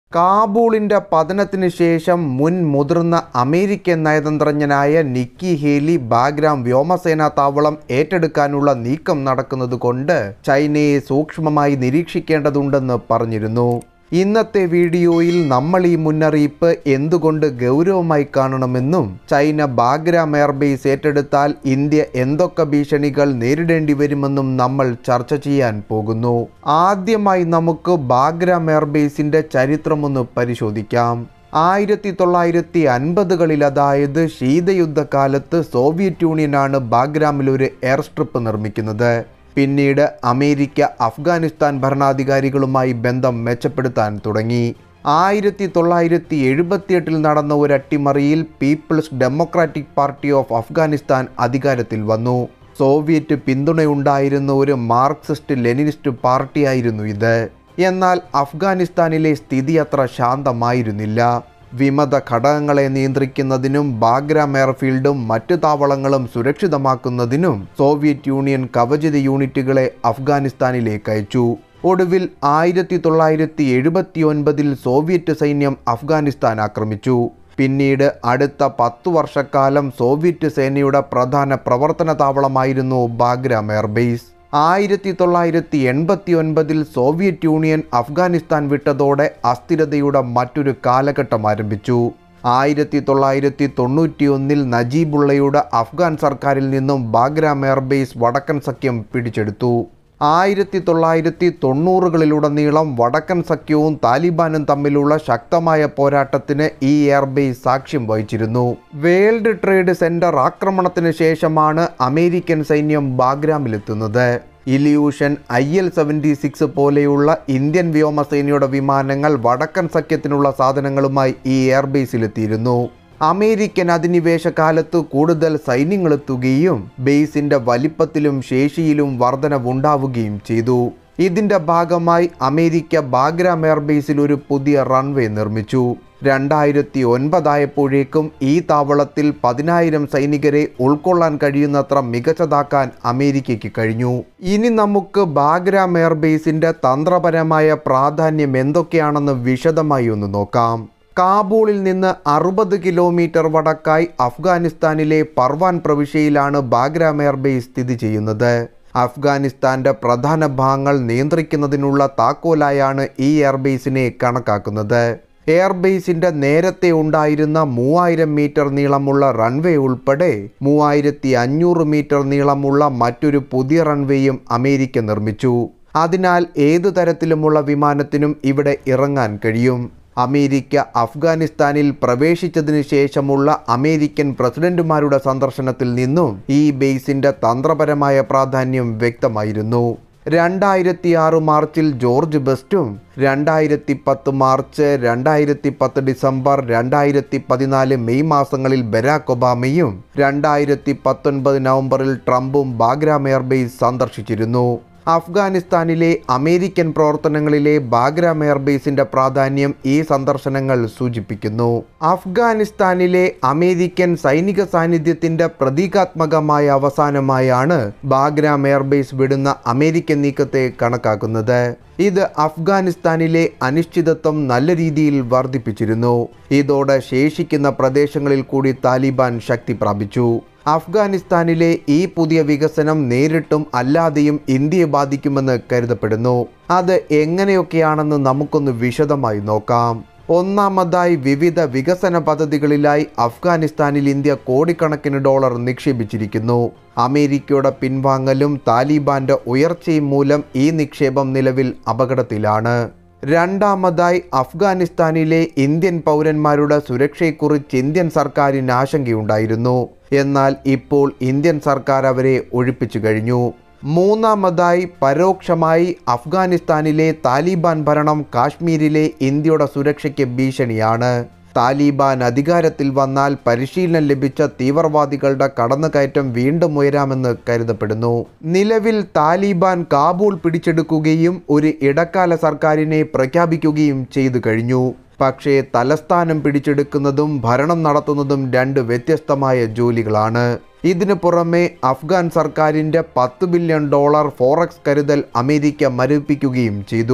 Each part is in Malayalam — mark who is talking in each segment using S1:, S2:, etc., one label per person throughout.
S1: കാബൂളിന്റെ പതനത്തിന് ശേഷം മുൻ മുതിർന്ന അമേരിക്കൻ നയതന്ത്രജ്ഞനായ നിക്കി ഹേലി ബാഗ്രാം വ്യോമസേനാ താവളം ഏറ്റെടുക്കാനുള്ള നീക്കം നടക്കുന്നതുകൊണ്ട് ചൈനയെ സൂക്ഷ്മമായി നിരീക്ഷിക്കേണ്ടതുണ്ടെന്ന് പറഞ്ഞിരുന്നു ഇന്നത്തെ വീഡിയോയിൽ നമ്മൾ ഈ മുന്നറിയിപ്പ് എന്തുകൊണ്ട് ഗൗരവമായി കാണണമെന്നും ചൈന ബാഗ്രാം എയർബേസ് ഏറ്റെടുത്താൽ ഇന്ത്യ എന്തൊക്കെ ഭീഷണികൾ നേരിടേണ്ടി വരുമെന്നും നമ്മൾ ചർച്ച ചെയ്യാൻ പോകുന്നു ആദ്യമായി നമുക്ക് ബാഗ്രാം എയർബേസിന്റെ ചരിത്രമൊന്ന് പരിശോധിക്കാം ആയിരത്തി തൊള്ളായിരത്തി അൻപതുകളിൽ അതായത് ശീതയുദ്ധകാലത്ത് സോവിയറ്റ് യൂണിയനാണ് ബാഗ്രാമിൽ ഒരു എയർ സ്ട്രിപ്പ് നിർമ്മിക്കുന്നത് പിന്നീട് അമേരിക്ക അഫ്ഗാനിസ്ഥാൻ ഭരണാധികാരികളുമായി ബന്ധം മെച്ചപ്പെടുത്താൻ തുടങ്ങി ആയിരത്തി തൊള്ളായിരത്തി എഴുപത്തിയെട്ടിൽ നടന്ന ഒരു അട്ടിമറിയിൽ People's Democratic Party of Afghanistan അധികാരത്തിൽ വന്നു സോവിയറ്റ് പിന്തുണയുണ്ടായിരുന്ന ഒരു മാർക്സിസ്റ്റ് ലെനിനിസ്റ്റ് പാർട്ടിയായിരുന്നു ഇത് എന്നാൽ അഫ്ഗാനിസ്ഥാനിലെ സ്ഥിതി അത്ര ശാന്തമായിരുന്നില്ല വിമത ഘടകങ്ങളെ നിയന്ത്രിക്കുന്നതിനും ബാഗ്രാം എയർഫീൽഡും മറ്റു താവളങ്ങളും സുരക്ഷിതമാക്കുന്നതിനും സോവിയറ്റ് യൂണിയൻ കവചിത യൂണിറ്റുകളെ അഫ്ഗാനിസ്ഥാനിലേക്ക് അയച്ചു ഒടുവിൽ ആയിരത്തി തൊള്ളായിരത്തി എഴുപത്തി ഒൻപതിൽ സോവിയറ്റ് സൈന്യം അഫ്ഗാനിസ്ഥാൻ ആക്രമിച്ചു പിന്നീട് അടുത്ത പത്തു വർഷക്കാലം സോവിയറ്റ് സേനയുടെ പ്രധാന പ്രവർത്തന താവളമായിരുന്നു ബാഗ്രാം എയർബേസ് ആയിരത്തി തൊള്ളായിരത്തി എൺപത്തി ഒൻപതിൽ സോവിയറ്റ് യൂണിയൻ അഫ്ഗാനിസ്ഥാൻ വിട്ടതോടെ അസ്ഥിരതയുടെ മറ്റൊരു കാലഘട്ടം ആരംഭിച്ചു ആയിരത്തി തൊള്ളായിരത്തി തൊണ്ണൂറ്റിയൊന്നിൽ നജീബുള്ളയുടെ അഫ്ഗാൻ സർക്കാരിൽ നിന്നും ബാഗ്രാം എയർബേസ് വടക്കൻ സഖ്യം പിടിച്ചെടുത്തു ആയിരത്തി തൊള്ളായിരത്തി തൊണ്ണൂറുകളിലുടനീളം വടക്കൻ സഖ്യവും താലിബാനും തമ്മിലുള്ള ശക്തമായ പോരാട്ടത്തിന് ഈ എയർബേസ് സാക്ഷ്യം വഹിച്ചിരുന്നു വേൾഡ് ട്രേഡ് സെന്റർ ആക്രമണത്തിന് ശേഷമാണ് അമേരിക്കൻ സൈന്യം ബാഗ്രാമിലെത്തുന്നത് Ilyushin I L seventy six പോലെയുള്ള ഇന്ത്യൻ വ്യോമസേനയുടെ വിമാനങ്ങൾ വടക്കൻ സഖ്യത്തിനുള്ള സാധനങ്ങളുമായി ഈ എയർബേസിലെത്തിയിരുന്നു അമേരിക്കൻ അധിനിവേശ കാലത്ത് കൂടുതൽ സൈന്യങ്ങളെത്തുകയും ബേസിന്റെ വലിപ്പത്തിലും ശേഷിയിലും വർധനവുണ്ടാവുകയും ചെയ്തു ഇതിന്റെ ഭാഗമായി അമേരിക്ക ബാഗ്രാം എയർബേസിൽ ഒരു പുതിയ റൺവേ നിർമ്മിച്ചു രണ്ടായിരത്തി ഒൻപതായപ്പോഴേക്കും ഈ താവളത്തിൽ പതിനായിരം സൈനികരെ ഉൾക്കൊള്ളാൻ കഴിയുന്നത്ര മികച്ചതാക്കാൻ അമേരിക്കയ്ക്ക് കഴിഞ്ഞു ഇനി നമുക്ക് ബാഗ്രാം എയർബേസിന്റെ തന്ത്രപരമായ പ്രാധാന്യം എന്തൊക്കെയാണെന്ന് വിശദമായി ഒന്ന് നോക്കാം കാബൂളിൽ നിന്ന് അറുപത് കിലോമീറ്റർ വടക്കായി അഫ്ഗാനിസ്ഥാനിലെ പർവാൻ പ്രവിശ്യയിലാണ് ബാഗ്രാം എയർബേസ് സ്ഥിതി ചെയ്യുന്നത് അഫ്ഗാനിസ്ഥാന്റെ പ്രധാന ഭാഗങ്ങൾ നിയന്ത്രിക്കുന്നതിനുള്ള താക്കോലായാണ് ഈ എയർബേസിനെ കണക്കാക്കുന്നത് എയർബേസിന്റെ നേരത്തെ ഉണ്ടായിരുന്ന മൂവായിരം മീറ്റർ നീളമുള്ള റൺവേ ഉൾപ്പെടെ മൂവായിരത്തി അഞ്ഞൂറ് മീറ്റർ നീളമുള്ള മറ്റൊരു പുതിയ റൺവേയും അമേരിക്ക നിർമ്മിച്ചു അതിനാൽ ഏതു തരത്തിലുമുള്ള വിമാനത്തിനും ഇവിടെ ഇറങ്ങാൻ കഴിയും അമേരിക്ക അഫ്ഗാനിസ്ഥാനിൽ പ്രവേശിച്ചതിന് ശേഷമുള്ള അമേരിക്കൻ പ്രസിഡന്റുമാരുടെ സന്ദർശനത്തിൽ നിന്നും ഈ ബേസിന്റെ തന്ത്രപരമായ പ്രാധാന്യം വ്യക്തമായിരുന്നു രണ്ടായിരത്തി ആറ് മാർച്ചിൽ ജോർജ് ബെസ്റ്റും രണ്ടായിരത്തി പത്ത് മാർച്ച് രണ്ടായിരത്തി പത്ത് ഡിസംബർ രണ്ടായിരത്തി പതിനാല് മെയ് മാസങ്ങളിൽ ബരാക് ഒബാമയും രണ്ടായിരത്തി പത്തൊൻപത് നവംബറിൽ ട്രംപും ബാഗ്രാം എയർബേസ് സന്ദർശിച്ചിരുന്നു അഫ്ഗാനിസ്ഥാനിലെ അമേരിക്കൻ പ്രവർത്തനങ്ങളിലെ ബാഗ്രാം എയർബേസിന്റെ പ്രാധാന്യം ഈ സന്ദർശനങ്ങൾ സൂചിപ്പിക്കുന്നു അഫ്ഗാനിസ്ഥാനിലെ അമേരിക്കൻ സൈനിക സാന്നിധ്യത്തിന്റെ പ്രതീകാത്മകമായ അവസാനമായാണ് ബാഗ്രാം എയർബേസ് വിടുന്ന അമേരിക്കൻ നീക്കത്തെ കണക്കാക്കുന്നത് ഇത് അഫ്ഗാനിസ്ഥാനിലെ അനിശ്ചിതത്വം നല്ല രീതിയിൽ വർദ്ധിപ്പിച്ചിരുന്നു ഇതോടെ ശേഷിക്കുന്ന പ്രദേശങ്ങളിൽ കൂടി താലിബാൻ ശക്തി പ്രാപിച്ചു അഫ്ഗാനിസ്ഥാനിലെ ഈ പുതിയ വികസനം നേരിട്ടും അല്ലാതെയും ഇന്ത്യയെ ബാധിക്കുമെന്ന് കരുതപ്പെടുന്നു അത് എങ്ങനെയൊക്കെയാണെന്ന് നമുക്കൊന്ന് വിശദമായി നോക്കാം ഒന്നാമതായി വിവിധ വികസന പദ്ധതികളിലായി അഫ്ഗാനിസ്ഥാനിൽ ഇന്ത്യ കോടിക്കണക്കിന് ഡോളർ നിക്ഷേപിച്ചിരിക്കുന്നു അമേരിക്കയുടെ പിൻവാങ്ങലും താലിബാന്റെ ഉയർച്ചയും മൂലം ഈ നിക്ഷേപം നിലവിൽ അപകടത്തിലാണ് രണ്ടാമതായി അഫ്ഗാനിസ്ഥാനിലെ ഇന്ത്യൻ പൗരന്മാരുടെ സുരക്ഷയെക്കുറിച്ച് ഇന്ത്യൻ സർക്കാരിന് ആശങ്കയുണ്ടായിരുന്നു എന്നാൽ ഇപ്പോൾ ഇന്ത്യൻ സർക്കാർ അവരെ ഒഴിപ്പിച്ചു കഴിഞ്ഞു മൂന്നാമതായി പരോക്ഷമായി അഫ്ഗാനിസ്ഥാനിലെ താലിബാൻ ഭരണം കാശ്മീരിലെ ഇന്ത്യയുടെ സുരക്ഷയ്ക്ക് ഭീഷണിയാണ് താലിബാൻ അധികാരത്തിൽ വന്നാൽ പരിശീലനം ലഭിച്ച തീവ്രവാദികളുടെ കടന്നുകയറ്റം വീണ്ടും ഉയരാമെന്ന് കരുതപ്പെടുന്നു നിലവിൽ താലിബാൻ കാബൂൾ പിടിച്ചെടുക്കുകയും ഒരു ഇടക്കാല സർക്കാരിനെ പ്രഖ്യാപിക്കുകയും ചെയ്തു കഴിഞ്ഞു പക്ഷേ തലസ്ഥാനം പിടിച്ചെടുക്കുന്നതും ഭരണം നടത്തുന്നതും രണ്ട് വ്യത്യസ്തമായ ജോലികളാണ് ഇതിനു പുറമെ അഫ്ഗാൻ സർക്കാരിൻ്റെ പത്ത് ബില്യൺ ഡോളർ ഫോറക്സ് കരുതൽ അമേരിക്ക മരവിപ്പിക്കുകയും ചെയ്തു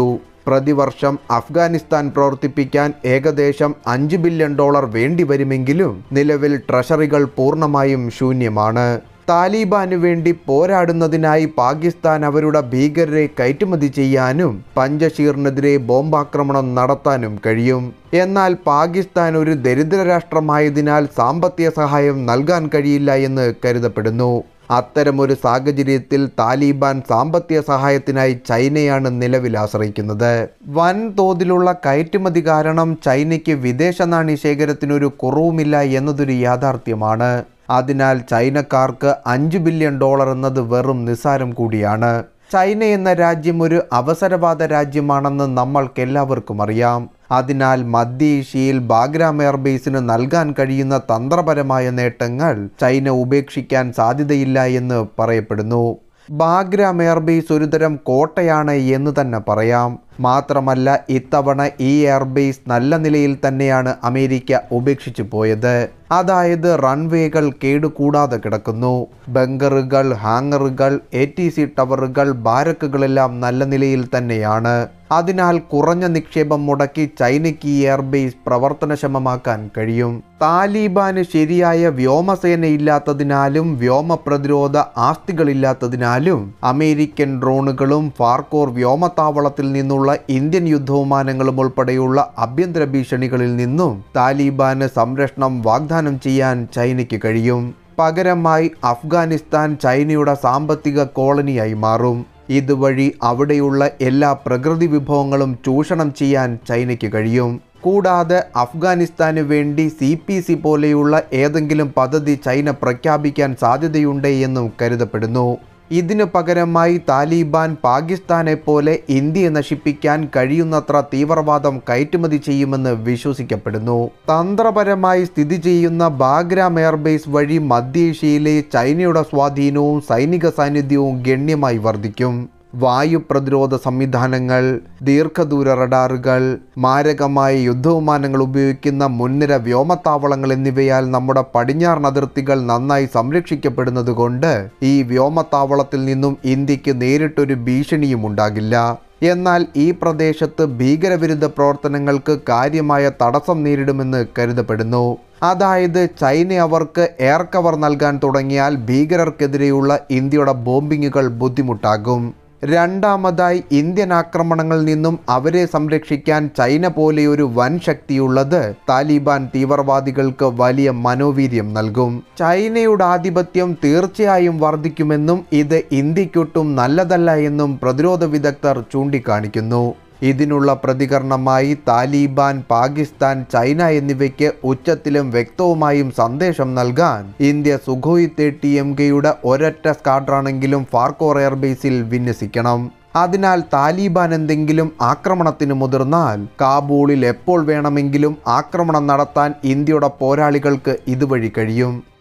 S1: പ്രതിവർഷം അഫ്ഗാനിസ്ഥാൻ പ്രവർത്തിപ്പിക്കാൻ ഏകദേശം അഞ്ച് ബില്യൺ ഡോളർ വേണ്ടിവരുമെങ്കിലും നിലവിൽ ട്രഷറികൾ പൂർണ്ണമായും ശൂന്യമാണ് താലിബാനു വേണ്ടി പോരാടുന്നതിനായി പാകിസ്ഥാൻ അവരുടെ ഭീകരരെ കയറ്റുമതി ചെയ്യാനും പഞ്ചഷീറിനെതിരെ ബോംബാക്രമണം നടത്താനും കഴിയും എന്നാൽ പാകിസ്ഥാൻ ഒരു ദരിദ്ര രാഷ്ട്രമായതിനാൽ സാമ്പത്തിക സഹായം നൽകാൻ കഴിയില്ല എന്ന് കരുതപ്പെടുന്നു അത്തരമൊരു സാഹചര്യത്തിൽ താലിബാൻ സാമ്പത്തിക സഹായത്തിനായി ചൈനയാണ് നിലവിൽ ആശ്രയിക്കുന്നത് വൻ തോതിലുള്ള കയറ്റുമതി കാരണം ചൈനയ്ക്ക് വിദേശ നാണ്യ ശേഖരത്തിനൊരു കുറവുമില്ല എന്നതൊരു യാഥാർത്ഥ്യമാണ് അതിനാൽ ചൈനക്കാർക്ക് അഞ്ച് ബില്യൺ ഡോളർ എന്നത് വെറും നിസ്സാരം കൂടിയാണ് ചൈന എന്ന രാജ്യം ഒരു അവസരവാദ രാജ്യമാണെന്ന് നമ്മൾക്കെല്ലാവർക്കും അറിയാം അതിനാൽ മധ്യേഷ്യയിൽ ബാഗ്രാം എയർബേസിന് നൽകാൻ കഴിയുന്ന തന്ത്രപരമായ നേട്ടങ്ങൾ ചൈന ഉപേക്ഷിക്കാൻ സാധ്യതയില്ല എന്ന് പറയപ്പെടുന്നു ബാഗ്രാം എയർബേസ് ഒരുതരം കോട്ടയാണ് എന്ന് തന്നെ പറയാം മാത്രമല്ല ഇത്തവണ ഈ എയർബേസ് നല്ല നിലയിൽ തന്നെയാണ് അമേരിക്ക ഉപേക്ഷിച്ചു പോയത് അതായത് റൺവേകൾ കേടുകൂടാതെ കിടക്കുന്നു ബങ്കറുകൾ ഹാങ്ങറുകൾ എ ടി സി ടവറുകൾ ബാരക്കുകളെല്ലാം നല്ല നിലയിൽ തന്നെയാണ് അതിനാൽ കുറഞ്ഞ നിക്ഷേപം മുടക്കി ചൈനയ്ക്ക് ഈ എയർബേസ് പ്രവർത്തനക്ഷമമാക്കാൻ കഴിയും താലിബാന് ശരിയായ വ്യോമസേന ഇല്ലാത്തതിനാലും വ്യോമ പ്രതിരോധ ആസ്തികളില്ലാത്തതിനാലും അമേരിക്കൻ ഡ്രോണുകളും ഫാർക്കോർ വ്യോമത്താവളത്തിൽ നിന്നുള്ള ഇന്ത്യൻ യുദ്ധവിമാനങ്ങളും ഉൾപ്പെടെയുള്ള ആഭ്യന്തര ഭീഷണികളിൽ നിന്നും താലിബാന് സംരക്ഷണം വാഗ്ദാനം ചെയ്യാൻ ചൈനയ്ക്ക് കഴിയും പകരമായി അഫ്ഗാനിസ്ഥാൻ ചൈനയുടെ സാമ്പത്തിക കോളനിയായി മാറും ഇതുവഴി അവിടെയുള്ള എല്ലാ പ്രകൃതി വിഭവങ്ങളും ചൂഷണം ചെയ്യാൻ ചൈനയ്ക്ക് കഴിയും കൂടാതെ അഫ്ഗാനിസ്ഥാന് വേണ്ടി സി പി സി പോലെയുള്ള ഏതെങ്കിലും പദ്ധതി ചൈന പ്രഖ്യാപിക്കാൻ സാധ്യതയുണ്ട് എന്നും കരുതപ്പെടുന്നു ഇതിനു പകരമായി താലിബാൻ പാകിസ്ഥാനെ പോലെ ഇന്ത്യയെ നശിപ്പിക്കാൻ കഴിയുന്നത്ര തീവ്രവാദം കയറ്റുമതി ചെയ്യുമെന്ന് വിശ്വസിക്കപ്പെടുന്നു തന്ത്രപരമായി സ്ഥിതി ചെയ്യുന്ന ബാഗ്രാം എയർബേസ് വഴി മധ്യേഷ്യയിലെ ചൈനയുടെ സ്വാധീനവും സൈനിക സാന്നിധ്യവും ഗണ്യമായി വർദ്ധിക്കും വായു പ്രതിരോധ സംവിധാനങ്ങൾ ദീർഘദൂര റഡാറുകൾ മാരകമായ യുദ്ധവിമാനങ്ങൾ ഉപയോഗിക്കുന്ന മുൻനിര വ്യോമത്താവളങ്ങൾ എന്നിവയാൽ നമ്മുടെ പടിഞ്ഞാറൻ അതിർത്തികൾ നന്നായി സംരക്ഷിക്കപ്പെടുന്നത് കൊണ്ട് ഈ വ്യോമത്താവളത്തിൽ നിന്നും ഇന്ത്യക്ക് നേരിട്ടൊരു ഭീഷണിയും ഉണ്ടാകില്ല എന്നാൽ ഈ പ്രദേശത്ത് ഭീകരവിരുദ്ധ പ്രവർത്തനങ്ങൾക്ക് കാര്യമായ തടസ്സം നേരിടുമെന്ന് കരുതപ്പെടുന്നു അതായത് ചൈന അവർക്ക് എയർ കവർ നൽകാൻ തുടങ്ങിയാൽ ഭീകരർക്കെതിരെയുള്ള ഇന്ത്യയുടെ ബോംബിങ്ങുകൾ ബുദ്ധിമുട്ടാകും രണ്ടാമതായി ഇന്ത്യൻ ആക്രമണങ്ങളിൽ നിന്നും അവരെ സംരക്ഷിക്കാൻ ചൈന പോലെ ഒരു വൻ ശക്തിയുള്ളത് താലിബാൻ തീവ്രവാദികൾക്ക് വലിയ മനോവീര്യം നൽകും ചൈനയുടെ ആധിപത്യം തീർച്ചയായും വർദ്ധിക്കുമെന്നും ഇത് ഇന്ത്യക്കൊട്ടും നല്ലതല്ല എന്നും പ്രതിരോധ വിദഗ്ധർ ചൂണ്ടിക്കാണിക്കുന്നു ഇതിനുള്ള പ്രതികരണമായി താലിബാൻ പാകിസ്ഥാൻ ചൈന എന്നിവയ്ക്ക് ഉച്ചത്തിലും വ്യക്തവുമായും സന്ദേശം നൽകാൻ ഇന്ത്യ സുഖോയ് തേർട്ടി എം കെയുടെ ഒരൊറ്റ സ്ക്വാഡ്രാണെങ്കിലും ഫാർക്കോർ എയർബേസിൽ വിന്യസിക്കണം അതിനാൽ താലിബാൻ എന്തെങ്കിലും ആക്രമണത്തിന് മുതിർന്നാൽ കാബൂളിൽ എപ്പോൾ വേണമെങ്കിലും ആക്രമണം നടത്താൻ ഇന്ത്യയുടെ പോരാളികൾക്ക് ഇതുവഴി കഴിയും